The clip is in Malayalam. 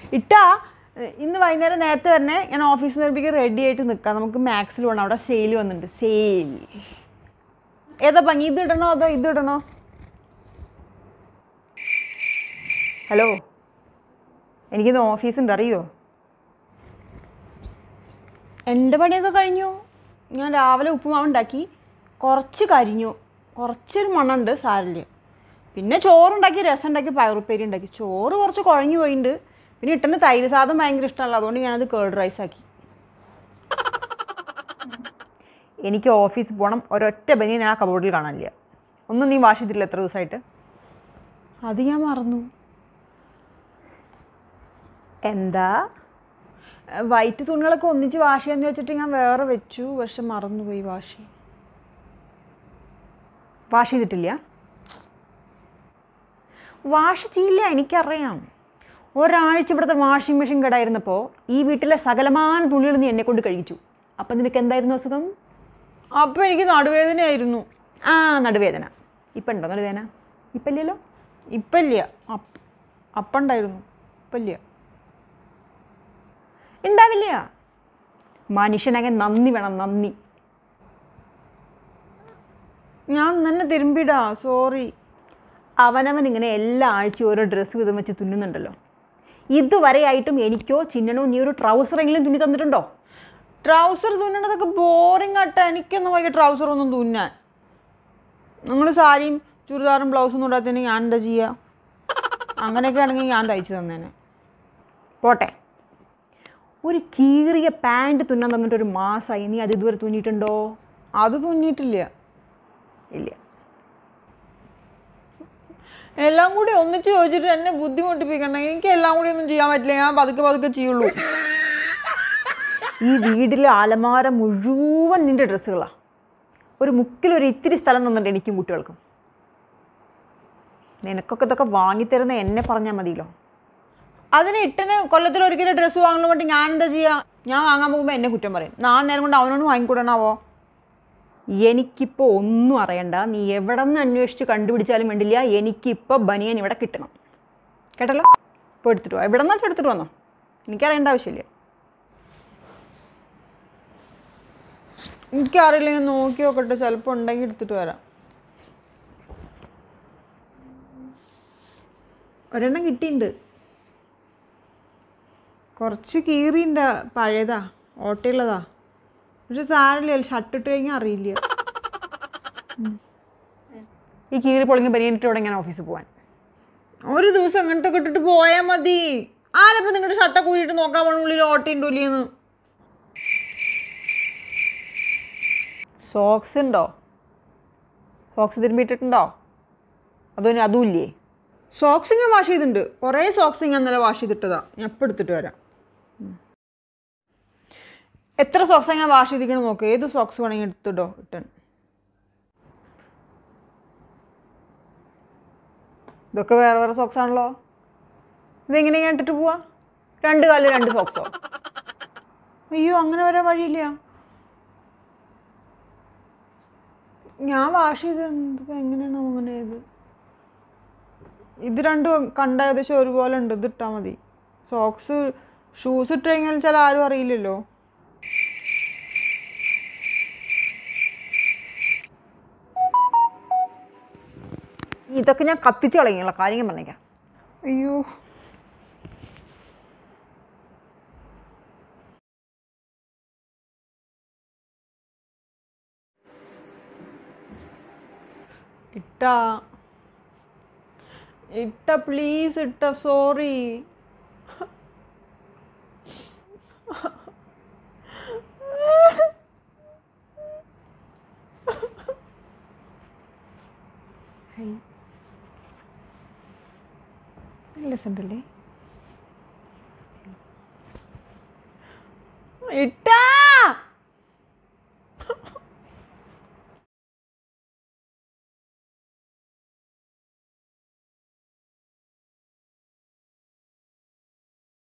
ഇട്ടാ ഏഹ്, ഇന്ന് വൈകുന്നേരം നേരത്തെ തന്നെ ഞാൻ ഓഫീസിൽ നിന്ന് വരുമ്പോഴേക്കും റെഡി ആയിട്ട് നിൽക്കാം നമുക്ക് മാക്സിൽ പോകണം അവിടെ സെയിൽ വന്നിട്ടുണ്ട് സെയിൽ ഏതാ ഭംഗി ഇത് ഇടണോ അതോ ഇത് ഇടണോ ഹലോ എനിക്കിന്ന് ഓഫീസുണ്ട് അറിയോ എൻ്റെ പണിയൊക്കെ കഴിഞ്ഞു ഞാൻ രാവിലെ ഉപ്പുമാവ് ഉണ്ടാക്കി കുറച്ച് കരിഞ്ഞു കുറച്ചൊരു മണമുണ്ട് സാരില്ല പിന്നെ ചോറുണ്ടാക്കി രസം ഉണ്ടാക്കി പയറുപ്പേരി ഉണ്ടാക്കി ചോറ് കുറച്ച് കുഴഞ്ഞു പോയിട്ടുണ്ട് പിന്നെ ഇട്ടന് തൈര് സാധം ഭയങ്കര ഇഷ്ടമല്ല അതുകൊണ്ട് ഞാനത് കേർഡ് റൈസ് ആക്കി എനിക്ക് ഓഫീസിൽ പോകണം ഒരൊറ്റ ബനിയൻ ആ കബോർഡിൽ കാണാനില്ല ഒന്നും നീ വാഷ് ചെയ്തിട്ടില്ല എത്ര ദിവസമായിട്ട് അത് ഞാൻ മറന്നു എന്താ വൈറ്റ് തുണികളൊക്കെ ഒന്നിച്ച് വാഷ് ചെയ്യാന്ന് വെച്ചിട്ട് ഞാൻ വേറെ വെച്ചു പക്ഷെ മറന്നുപോയി വാഷ് ചെയ്യാൻ വാഷ് ചെയ്തിട്ടില്ല വാഷ് ചെയ്യില്ല എനിക്കറിയാം ഒരാഴ്ച ഇവിടുത്തെ വാഷിംഗ് മെഷീൻ കേടായിരുന്നപ്പോൾ ഈ വീട്ടിലെ സകലമാന തുണികൾ നീ എന്നെ കൊണ്ട് കഴിച്ചു അപ്പം നിനക്ക് എന്തായിരുന്നു അസുഖം അപ്പോൾ എനിക്ക് നടുവേദനയായിരുന്നു ആ നടുവേദന ഇപ്പം ഉണ്ടോ നടുവേദന ഇപ്പം ഇല്ലല്ലോ ഇപ്പം ഇല്ല അപ്പം ഉണ്ടായിരുന്നു ഇപ്പം ഇല്ല ഉണ്ടാവില്ല മനുഷ്യനങ്ങനെ നന്ദി വേണം നന്ദി ഞാൻ തന്നെ തിരുമ്പിടാ സോറി അവനവൻ ഇങ്ങനെ എല്ലാ ആഴ്ചയും ഓരോ ഡ്രസ്സ് വിധം വെച്ച് തുന്നുന്നുണ്ടല്ലോ ഇതുവരെയായിട്ടും എനിക്കോ ചിന്നനോ നീ ഒരു ട്രൗസറെങ്കിലും തുന്നി തന്നിട്ടുണ്ടോ ട്രൗസർ തുന്നണതൊക്കെ ബോറിംഗ് ആട്ടാ എനിക്കൊന്നും വൈകി ട്രൗസർ ഒന്നും തുന്നാൻ നിങ്ങൾ സാരിയും ചുരിദാറും ബ്ലൗസും ഇടാത്തതിന് ഞാൻ എന്താ ചെയ്യുക അങ്ങനെയൊക്കെ ആണെങ്കിൽ ഞാൻ തയ്ച്ചു തന്നേനെ പോട്ടെ ഒരു കീറിയ പാൻറ് തുന്നാൻ തന്നിട്ട് ഒരു മാസമായി നീ അത് ഇതുവരെ തുന്നിയിട്ടുണ്ടോ അത് തുന്നിയിട്ടില്ല ഇല്ല എല്ലാം കൂടി ഒന്നിച്ച് ചോദിച്ചിട്ട് എന്നെ ബുദ്ധിമുട്ടിപ്പിക്കണ്ട എനിക്ക് എല്ലാം കൂടി ഒന്നും ചെയ്യാൻ പറ്റില്ല ഞാൻ പതുക്കെ പതുക്കെ ചെയ്യുള്ളൂ ഈ വീട്ടിലെ അലമാര മുഴുവൻ നിന്റെ ഡ്രസ്സുകളാണ് ഒരു മുക്കിലൊരു ഇത്തിരി സ്ഥലം തന്നിട്ട് എനിക്കും കുട്ടികൾക്കും നിനക്കൊക്കെ ഇതൊക്കെ വാങ്ങിത്തരുന്ന എന്നെ പറഞ്ഞാൽ മതിയല്ലോ അതിന് ഇട്ടന് കൊല്ലത്തിൽ ഒരിക്കലും ഡ്രസ്സ് വാങ്ങണം വേണ്ടി ഞാൻ എന്താ ചെയ്യുക ഞാൻ വാങ്ങാൻ പോകുമ്പോൾ എന്നെ കുറ്റം പറയും ഞാൻ നേരം കൊണ്ട് അവനോട് വാങ്ങിക്കൂടണാവോ എനിക്കിപ്പോൾ ഒന്നും അറിയണ്ട നീ എവിടെ നിന്ന് അന്വേഷിച്ച് കണ്ടുപിടിച്ചാലും വേണ്ടില്ല എനിക്കിപ്പോൾ ബനിയൻ ഇവിടെ കിട്ടണം കേട്ടല്ലോ ഇപ്പോൾ എടുത്തിട്ട് വാ എവിടെ നിന്നാ എടുത്തിട്ട് വന്നോ എനിക്കറിയേണ്ട ആവശ്യമില്ല എനിക്കറിയില്ല ഞാൻ നോക്കി നോക്കട്ടെ ചിലപ്പോൾ ഉണ്ടെങ്കിൽ എടുത്തിട്ട് വരാം ഒരെണ്ണം കിട്ടിയിട്ടുണ്ട് കുറച്ച് കീറിണ്ട പഴയതാ ഓട്ടയുള്ളതാ പക്ഷെ സാരമില്ല ഷർട്ട് ഇട്ട് കഴിഞ്ഞാൽ അറിയില്ല ഈ കീറി പൊളിങ്ങി ബനിയനിട്ട് ഇവിടെ ഞാൻ ഓഫീസിൽ പോവാൻ ഒരു ദിവസം അങ്ങനത്തെ ഒക്കെ ഇട്ടിട്ട് പോയാൽ മതി ആരപ്പം നിങ്ങളുടെ ഷർട്ടൊക്കെ ഊരിയിട്ട് നോക്കാൻ പോണ ഉള്ളിൽ ഓട്ടയുണ്ടോ ഇല്ലയെന്ന് സോക്സ് ഉണ്ടോ സോക്സ് തിരുമ്പിയിട്ടിട്ടുണ്ടോ അതോ ഇനി അതും ഇല്ലേ സോക്സ് ഞാൻ വാഷ് ചെയ്തിട്ടുണ്ട് കുറേ സോക്സ് ഞാൻ ഇന്നലെ വാഷ് ചെയ്തിട്ടതാ ഞാൻ ഇപ്പം എടുത്തിട്ട് വരാം ഉം. എത്ര സോക്സാണ് ഞാൻ വാഷ് ചെയ്തിരിക്കണം നോക്ക് ഏത് സോക്സ് വേണമെങ്കിൽ എടുത്തിട്ടോ ഇട്ടൻ ഇതൊക്കെ വേറെ വേറെ സോക്സ് ആണല്ലോ ഇതെങ്ങനെ ഞാൻ ഇട്ടിട്ട് പോവാ രണ്ട് കാലിൽ രണ്ട് സോക്സോ അയ്യോ അങ്ങനെ വരാൻ വഴിയില്ല ഞാൻ വാഷ് ചെയ്തിട്ട് എങ്ങനെയാണ് അങ്ങനെ ഇത് ഇത് രണ്ടും കണ്ട ഏകദേശം ഒരുപോലെ ഉണ്ട് ഇത് ഇട്ടാൽ മതി സോക്സ് ഷൂസ് ഇട്ട് കഴിഞ്ഞാൽ ചില ആരും അറിയില്ലല്ലോ ഇതൊക്കെ ഞാൻ കത്തിച്ച് കളയുന്നുള്ള കാര്യം ഞാൻ പറഞ്ഞേക്കാം അയ്യോ ഇട്ടാ ഇട്ട പ്ലീസ് ഇട്ട സോറി നല്ല രസമുണ്ടല്ലേ